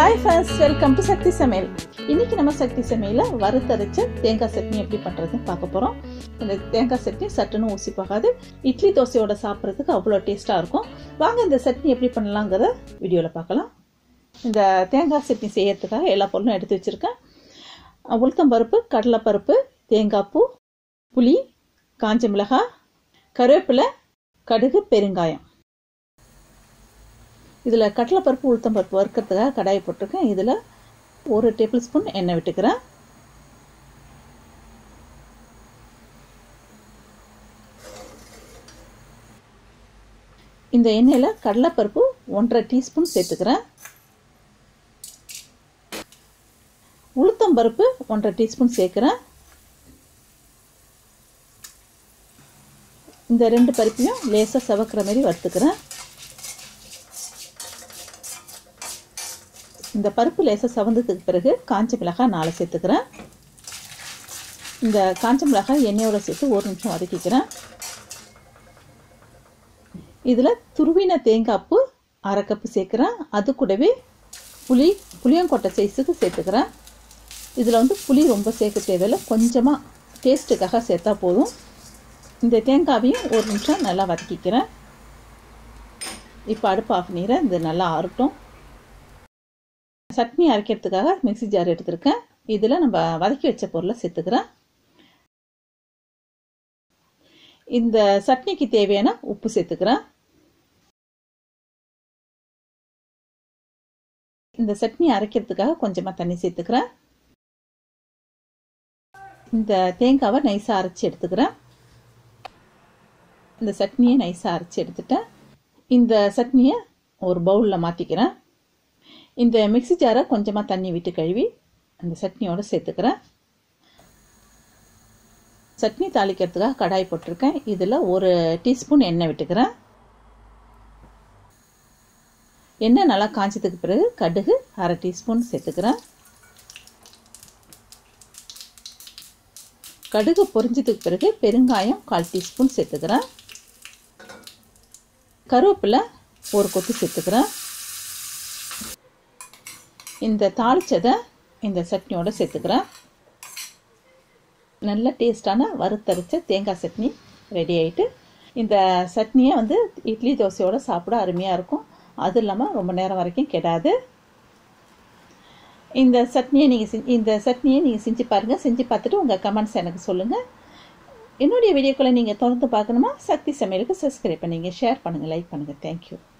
hi first welcome to Sakthi சமையல் இன்னைக்கு நம்ம சக்தி சமையலில் வறுத்தரைச்ச தேங்காய் சட்னி எப்படி பண்ணுறதுன்னு பார்க்க போகிறோம் இந்த தேங்காய் சட்னி சட்டுன்னு ஊசி போகாது இட்லி தோசையோட சாப்பிட்றதுக்கு அவ்வளோ டேஸ்ட்டாக இருக்கும் வாங்க இந்த சட்னி எப்படி பண்ணலாங்கிறத வீடியோவில் பார்க்கலாம் இந்த தேங்காய் சட்னி செய்யறதுக்காக எல்லா பொருளும் எடுத்து வச்சுருக்கேன் உளுத்தம்பருப்பு கடலைப்பருப்பு தேங்காய் பூ புளி காஞ்ச மிளகாய் கருவேப்பிலை கடுகு பெருங்காயம் இதில் கடலைப்பருப்பு உளுத்தம்பருப்பு வறுக்கிறதுக்காக கடாயை போட்டிருக்கேன் இதில் ஒரு டேபிள் ஸ்பூன் எண்ணெய் விட்டுக்கிறேன் இந்த எண்ணெயில் கடலைப்பருப்பு ஒன்றரை டீஸ்பூன் சேர்த்துக்கிறேன் உளுத்தம்பருப்பு ஒன்றரை டீஸ்பூன் சேர்க்குறேன் இந்த ரெண்டு பருப்பையும் லேசாக செவக்கிற மாதிரி வறுத்துக்கிறேன் இந்த பருப்பு லேசாக சவந்ததுக்கு பிறகு காஞ்ச மிளகாய் நாலு சேர்த்துக்கிறேன் இந்த காஞ்ச மிளகாய் எண்ணெயோட சேர்த்து ஒரு நிமிஷம் வதக்கிக்கிறேன் இதில் துருவின தேங்காய் பூ அரை கப்பு சேர்க்குறேன் அது கூடவே புளி புளியங்கொட்டை சைஸுக்கு சேர்த்துக்கிறேன் இதில் வந்து புளி ரொம்ப சேர்க்க தேவையில்லை கொஞ்சமாக டேஸ்ட்டுக்காக சேர்த்தா போதும் இந்த தேங்காவையும் ஒரு நிமிஷம் நல்லா வதக்கிக்கிறேன் இப்போ அடுப்பு ஆஃப் நீரை இது நல்லா ஆறட்டும் சட்னி அரைக்கிறதுக்காக மிக்சி ஜார் எடுத்திருக்கேன் இதில் நம்ம வதக்கி வச்ச பொருளை சேர்த்துக்கிறேன் இந்த சட்னிக்கு தேவையான உப்பு சேர்த்துக்கிறேன் இந்த சட்னி அரைக்கிறதுக்காக கொஞ்சமாக தண்ணி சேர்த்துக்கிறேன் இந்த தேங்காவை நைஸாக அரைச்சி எடுத்துக்கிறேன் இந்த சட்னியை நைஸாக அரைச்சி எடுத்துட்டேன் இந்த சட்னியை ஒரு பவுலில் மாற்றிக்கிறேன் இந்த மிக்சி ஜாரை கொஞ்சமாக தண்ணி விட்டு கழுவி அந்த சட்னியோடு சேர்த்துக்கிறேன் சட்னி தாளிக்கிறதுக்காக கடாய் போட்டிருக்கேன் இதில் ஒரு டீஸ்பூன் எண்ணெய் விட்டுக்கிறேன் எண்ணெய் நல்லா காய்ச்சதுக்கு பிறகு கடுகு அரை டீஸ்பூன் சேர்த்துக்கிறேன் கடுகு பொரிஞ்சதுக்கு பிறகு பெருங்காயம் கால் டீஸ்பூன் சேர்த்துக்கிறேன் கருவேப்பிலை ஒரு கொத்து சேர்த்துக்கிறேன் இந்த தாளிச்சதை இந்த சட்னியோட சேர்த்துக்கிறேன் நல்ல டேஸ்டான வறுத்தரைச்ச தேங்காய் சட்னி ரெடி ஆகிட்டு இந்த சட்னியை வந்து இட்லி தோசையோடு சாப்பிட அருமையாக இருக்கும் அது இல்லாமல் ரொம்ப நேரம் வரைக்கும் கெடாது இந்த சட்னியை நீங்கள் இந்த சட்னியை நீங்கள் செஞ்சு பாருங்கள் செஞ்சு பார்த்துட்டு உங்கள் கமெண்ட்ஸ் எனக்கு சொல்லுங்கள் என்னுடைய வீடியோக்களை நீங்கள் தொடர்ந்து பார்க்கணுமா சக்தி சமையலுக்கு சப்ஸ்கிரைப் பண்ணுங்கள் ஷேர் பண்ணுங்கள் லைக் பண்ணுங்கள் தேங்க்யூ